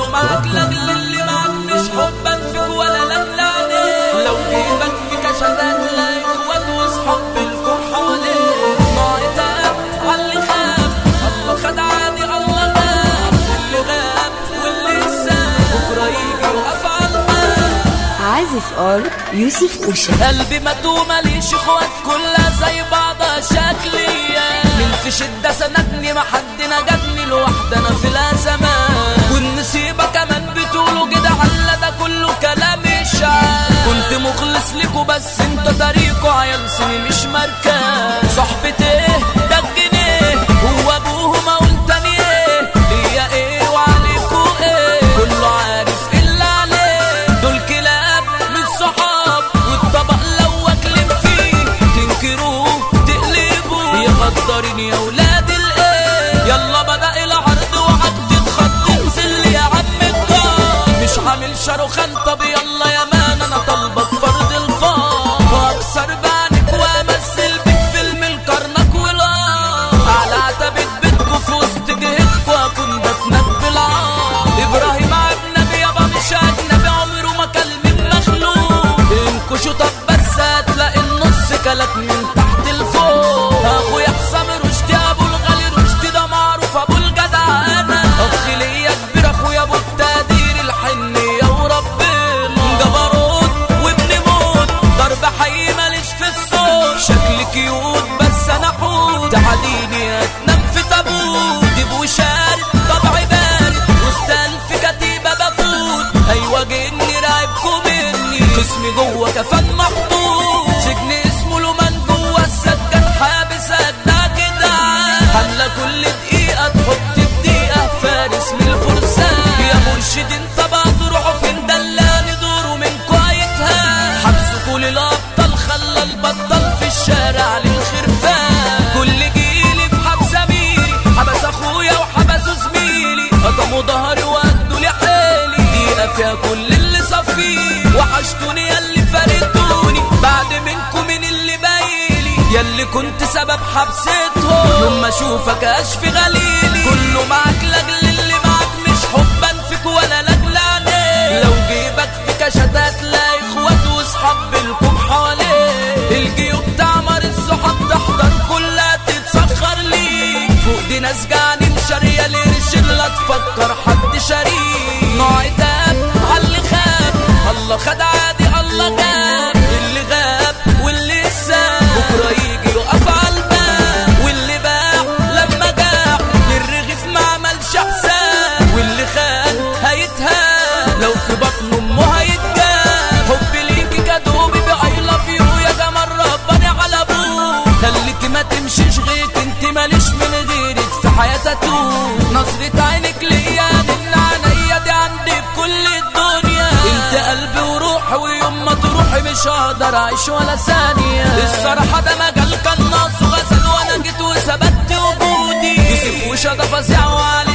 كله معاك لاجل اللي معاك مش حبا فيك ولا لاجل عليك لو جيبك في كشدات لا اخوات واصحاب بالكم حواليك نايتك عاللي خاب الله خد عادي الله غاب اللي غاب واللي ساب بكره يجي يقف على الباب عازف ار يوسف اوشا قلبي متو ماليش اخوات كلها زي بعضها شكلية من في شدة سندني ما حد نجدني لوحدي انا في الازمات والنسيبة كمان بتقولوا كده على ده كله كلام الشعب كنت مخلص ليكوا بس انتوا طريقوا عيال سني مش مركز صحبتي ايه ده الجنيه هو ابوه ما قلت تاني ايه ليا ايه وعليكوا ايه كله عارف الا عليه دول كلاب مش صحاب والطبق لو واكلين فيه تنكروه تقلبوه يغدرين يا ولاد الايه يلا بدأ العرض وعد تخط انزل يا عم الجار مش عامل شاروخان طب يلا يا مان انا طالبك فرض الفار واكسر بعنك وامثل بك فيلم الكرنك والار على عتبة بيتكو في وسط جهتكو اكون دفنك بالعار ابراهيم اجنبي يابا مش اجنبي عمره ما كلم مخلوق انكشوا طب بس هتلاقي النص كلك من تحت لفوق اخويا حسام رشدي ابو الغالي رشدي ده معروف ابو الجدع انا اخي ليا كبير اخويا ابو التقدير الحنية وربنا جبروت وابن موت ضرب حي ماليش في الصوت شكلي كيوت بس انا حوت تعاليني هتنام في تابوت جيب وشارد طبعي بارد وسط الف كتيبة بفوت ايوه جني رايبكوا مني خصمي جوه كفن محطوط سجن اسمه لومان جوه السجن حابس اجدع كده حملة كل دقيقة تحط في دقيقة فارس من الفرسان يا مرشد انت بقى تروحوا فين دلاني دوره من كويتها حبسكوا للابطال خلى البطل في الشارع للخرفان كل جيلي في حبس اميري حبس اخويا وحبسوا زميلي قطموا ظهري وادوا لي حالي دقيقة فيها كل اللي صفيه وحشتوني ياللي فارقتوني بعد منكم من اللي بايلي ياللي كنت سبب حبستهم يوم ما اشوفك اشفي غليلي كله معاك لاجل اللي معاك مش حبا فيك ولا لاجل عينيك لو جيبك في كشتات لا اخوات واصحاب بالكم حواليك الجيوب تعمر الصحاب تحضر كلها تتسخر ليك فوق دي ناس جعانين شارية لقرش لا تفكر حد شريك نوع داب عاللي خاب الله خد عادي الله جاب اللي غاب واللي ساب بكره يجي يقف على الباب واللي باع لما جاع للرغيف ما عملش حساب واللي خان هيتهان لو في بطن امه هيتجاب حب ليكي كدوبي باي لاف يو يا جمال رباني على ابوه خليكي ما تمشيش غيرك انت ماليش من غيرك في حياتي اتوه نظرة عينك ليا من عينيا دي عندي بكل الدنيا انت قلبي وروحي ويوم ما تروحي مش هقدر اعيش ولا ثانية الصراحة ده مجال كان ناقصه غزل وانا جيت وثبت وجودي يوسف وشادة فظيع وعلى